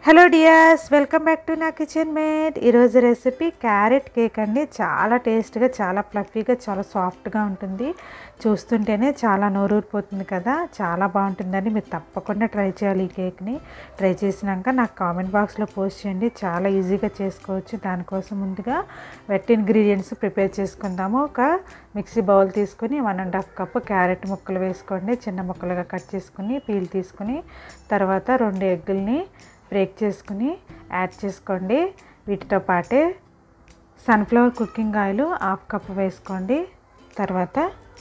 hello dears welcome back to నా kitchen made ఈరోజు recipe carrot cake అండి చాలా టేస్ట్గా చాలా ఫ్లఫీగా చాలా సాఫ్ట్గా ఉంటుంది చూస్తుంటేనే చాలా నోరూరిపోతుంది కదా చాలా బాగుంటుందని మీరు తప్పకుండా ట్రై చేయాలి ఈ కేక్ని ట్రై చేసినాక నాకు కామెంట్ బాక్స్లో పోస్ట్ చేయండి చాలా ఈజీగా చేసుకోవచ్చు దానికోసం ముందుగా వెట్ ఇంగ్రీడియంట్స్ ప్రిపేర్ చేసుకుందాము ఒక మిక్సీ బౌల్ తీసుకొని one and half cup carrot ముక్కలు వేసుకోండి చిన్న ముక్కలుగా కట్ చేసుకుని పీల్ తీసుకుని తర్వాత రెండు ఎగ్గుల్ని బ్రేక్ చేసుకుని యాడ్ చేసుకోండి వీటితో పాటే sunflower cooking oil half cup వేసుకోండి తర్వాత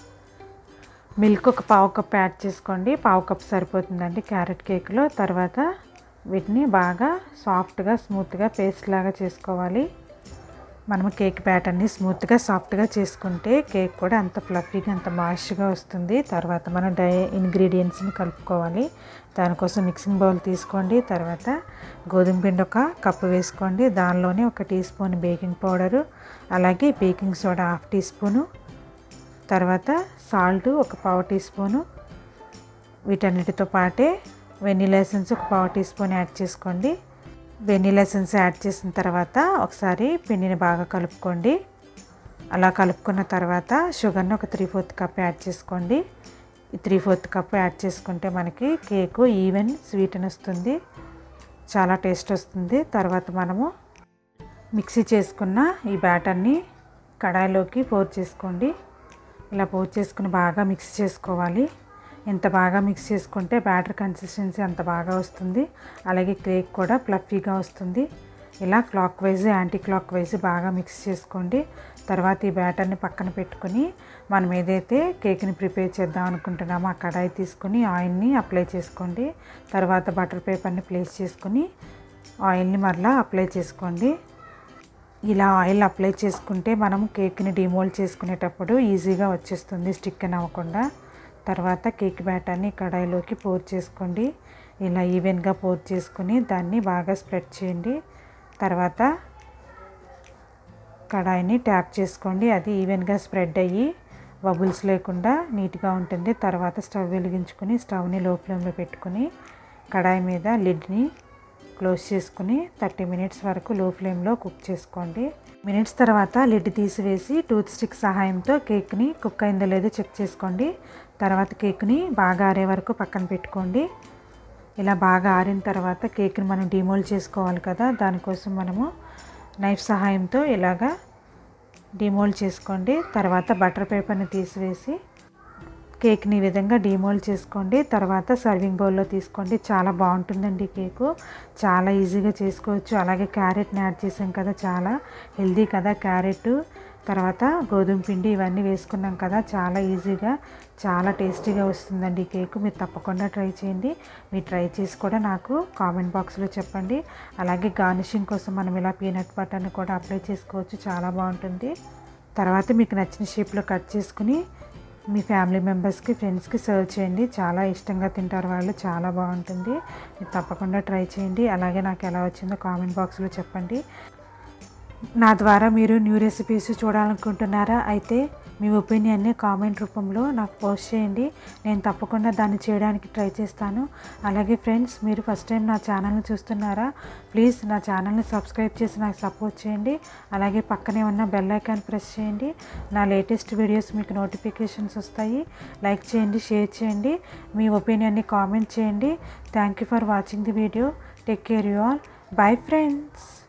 మిల్క్ ఒక పావు కప్ యాడ్ చేసుకోండి పావు కప్ సరిపోతుందండి క్యారెట్ కేక్లో తర్వాత వీటిని బాగా సాఫ్ట్గా స్మూత్గా పేస్ట్ లాగా చేసుకోవాలి మనము కేక్ బ్యాటర్ని స్మూత్గా సాఫ్ట్గా చేసుకుంటే కేక్ కూడా అంత ఫ్లఫీగా అంత మాయిష్గా వస్తుంది తర్వాత మనం డై ఇంగ్రీడియంట్స్ని కలుపుకోవాలి దానికోసం మిక్సింగ్ బౌల్ తీసుకోండి తర్వాత గోధుమ పిండి ఒక కప్పు వేసుకోండి దానిలోనే ఒక టీ స్పూన్ బేకింగ్ పౌడరు అలాగే baking soda half teaspoon తర్వాత సాల్ట్ ఒక పావు టీ స్పూను వీటన్నిటితో పాటే వెనిలా ఎసెన్స్ ఒక పావు టీ స్పూన్ యాడ్ చేసుకోండి వెనీలా ఎసెన్స్ యాడ్ చేసిన తర్వాత ఒకసారి పిండిని బాగా కలుపుకోండి అలా కలుపుకున్న తర్వాత షుగర్ని ఒక త్రీ ఫోర్త్ కప్ యాడ్ చేసుకోండి ఈ త్రీ ఫోర్త్ కప్ యాడ్ చేసుకుంటే మనకి కేకు ఈవెన్ స్వీట్ అని వస్తుంది చాలా టేస్ట్ వస్తుంది తర్వాత మనము మిక్సీ చేసుకున్న ఈ బ్యాటర్ని కడాయిలోకి పోర్ చేసుకోండి ఇలా పోర్ చేసుకుని బాగా మిక్స్ చేసుకోవాలి ఎంత బాగా మిక్స్ చేసుకుంటే బ్యాటర్ కన్సిస్టెన్సీ అంత బాగా వస్తుంది అలాగే కేక్ కూడా ఫ్లఫీగా వస్తుంది ఇలా clockwise anticlockwise బాగా మిక్స్ చేసుకోండి తర్వాత ఈ బ్యాటర్ని పక్కన పెట్టుకుని మనం ఏదైతే కేక్ని ప్రిపేర్ చేద్దాం అనుకుంటున్నామో ఆ కడాయి తీసుకుని ఆయిల్ని అప్లై చేసుకోండి తర్వాత బటర్ పేపర్ని ప్లేస్ చేసుకుని ఆయిల్ని మరలా అప్లై చేసుకోండి ఇలా ఆయిల్ అప్లై చేసుకుంటే మనం కేక్ని డిమోల్డ్ చేసుకునేటప్పుడు ఈజీగా వచ్చేస్తుంది స్టిక్ అని అవ్వకుండా తర్వాత కేక్ బ్యాటర్ని కడాయిలోకి పోర్ చేసుకోండి ఇలా ఈవెన్గా పోర్ చేసుకుని దాన్ని బాగా స్ప్రెడ్ చేయండి తర్వాత కడాయిని ట్యాప్ చేసుకోండి అది ఈవెన్గా స్ప్రెడ్ అయ్యి బబుల్స్ లేకుండా నీట్గా ఉంటుంది తర్వాత స్టవ్ వెలిగించుకొని స్టవ్ని లో ఫ్లేమ్లో పెట్టుకుని కడాయి మీద లిడ్ని క్లోజ్ చేసుకుని థర్టీ మినిట్స్ వరకు లో ఫ్లేమ్లో కుక్ చేసుకోండి మినిట్స్ తర్వాత లిడ్ తీసివేసి టూత్ స్టిక్ సహాయంతో కేక్ని కుక్ అయిందో లేదో చెక్ చేసుకోండి తర్వాత కేక్ని బాగా ఆరే వరకు పక్కన పెట్టుకోండి ఇలా బాగా ఆరిన తర్వాత కేక్ని మనం డిమోల్డ్ చేసుకోవాలి కదా దానికోసం మనము నైఫ్ సహాయంతో ఇలాగా డిమోల్డ్ చేసుకోండి తర్వాత బటర్ పేపర్ని తీసివేసి కేక్ని ఈ విధంగా డిమోల్డ్ చేసుకోండి తర్వాత సర్వింగ్ బౌల్లో తీసుకోండి చాలా బాగుంటుందండి కేకు చాలా ఈజీగా చేసుకోవచ్చు అలాగే క్యారెట్ని యాడ్ చేసాం కదా చాలా హెల్దీ కదా క్యారెట్ తర్వాత గోధుమ పిండి ఇవన్నీ వేసుకున్నాం కదా చాలా ఈజీగా చాలా టేస్టీగా వస్తుందండి ఈ కేక్ మీరు తప్పకుండా ట్రై చేయండి మీరు ట్రై చేసి కూడా నాకు కామెంట్ బాక్స్లో చెప్పండి అలాగే గార్నిషింగ్ కోసం మనం ఇలా పీనట్ బటర్ని కూడా అప్లై చేసుకోవచ్చు చాలా బాగుంటుంది తర్వాత మీకు నచ్చిన షేప్లో కట్ చేసుకుని మీ ఫ్యామిలీ మెంబర్స్కి ఫ్రెండ్స్కి సర్వ్ చేయండి చాలా ఇష్టంగా తింటారు వాళ్ళు చాలా బాగుంటుంది మీరు తప్పకుండా ట్రై చేయండి అలాగే నాకు ఎలా వచ్చిందో కామెంట్ బాక్స్లో చెప్పండి నా ద్వారా మీరు న్యూ రెసిపీస్ చూడాలనుకుంటున్నారా అయితే మీ ఒపీనియన్ని కామెంట్ రూపంలో నాకు పోస్ట్ చేయండి నేను తప్పకుండా దాన్ని చేయడానికి ట్రై చేస్తాను అలాగే ఫ్రెండ్స్ మీరు ఫస్ట్ టైం నా ఛానల్ని చూస్తున్నారా ప్లీజ్ నా ఛానల్ని సబ్స్క్రైబ్ చేసి నాకు సపోర్ట్ చేయండి అలాగే పక్కనే ఉన్న బెల్ ఐకాన్ ప్రెస్ చేయండి నా లేటెస్ట్ వీడియోస్ మీకు నోటిఫికేషన్స్ వస్తాయి లైక్ చేయండి షేర్ చేయండి మీ ఒపీనియన్ని కామెంట్ చేయండి thank you for watching the video take care you all bye friends